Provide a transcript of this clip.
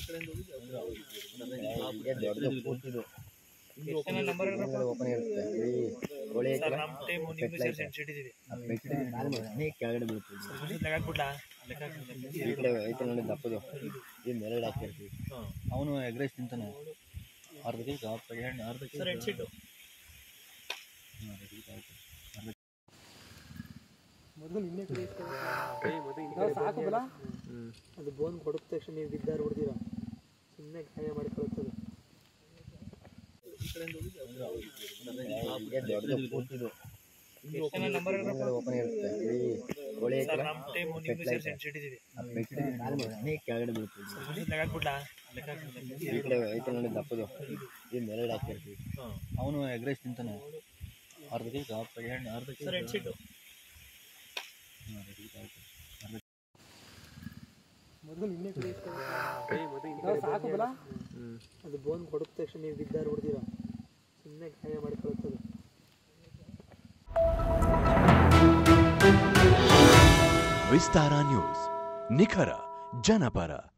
ದೊಡ್ಡದು ಕೂತಿದ್ದು ಓಪನ್ ಇರುತ್ತೆ ಈ ಹೊಳೆ ಐತಲ್ಲ, ಆ ಬೆಟ್ಟದ ಕಾಲು ಮಾಡಿ ಕೆಳಗಡೆ ಬೀಳ್ತೀವಿ ಈ ಕಡೆ ಐತೆ ನೋಡಿ ದಪ್ಪದು ಈ ಮೇಲ್ಗಡೆ ಹಾಕಿರ್ತೀವಿ ಅವನು ಎಗ್ ರೈಸ್ ತಿಂತಾನೆ ಅರ್ಧ ಕೆ ಜಿ ಎಣ್ಣೆ ಅರ್ಧ ಕೆ ಜಿ ಸಾಕು ಬಲ ಅದು ಬೋನ್ ಕೊಡದ ತಕ್ಷಣ ನೀವು ಬಿದ್ದಾರು ಹೊಡೆದಿರ ಸುಮ್ಮನೆ ಗಾಯ ಮಾಡ್ಕೊಳ್ತದೆ ಈಗ ದೊಡ್ಡದು ಕೂತಿದ್ದು ಓಪನ್ ಇರುತ್ತೆ ಈ ಹೊಳೆ ಐತಲ್ಲ, ಬೆಟ್ಟ ಐತೆ. ಆ ಬೆಟ್ಟದ ಕಾಲು ಮಾಡಿ ಕೆಳಗಡೆ ಬೀಳ್ತೀವಿ ಈ ಕಡೆ ಐತೆ ನೋಡಿ ದಪ್ಪದು ಈ ಮೇಲ್ಗಡೆ ಹಾಕಿರ್ತೀವಿ ಅವನು ಎಗ್ ರೈಸ್ ತಿಂತಾನೆ ಅರ್ಧ ಕೆ ಜಿ ಎಣ್ಣೆ ಅರ್ಧ ಕೆ ಜಿ ಸಾಕು ಬಲ ಅದು ಬೋನ್ ಕೊಡದ ತಕ್ಷಣ ನೀವು ಬಿದ್ದಾರು ಹೊಡೆದಿರ ಸುಮ್ಮನೆ ಗಾಯ ಮಾಡ್ಕೊಳ್ತದೆ ವಿಸ್ತಾರ ನ್ಯೂಸ್ ನಿಖರ ಜನಪರ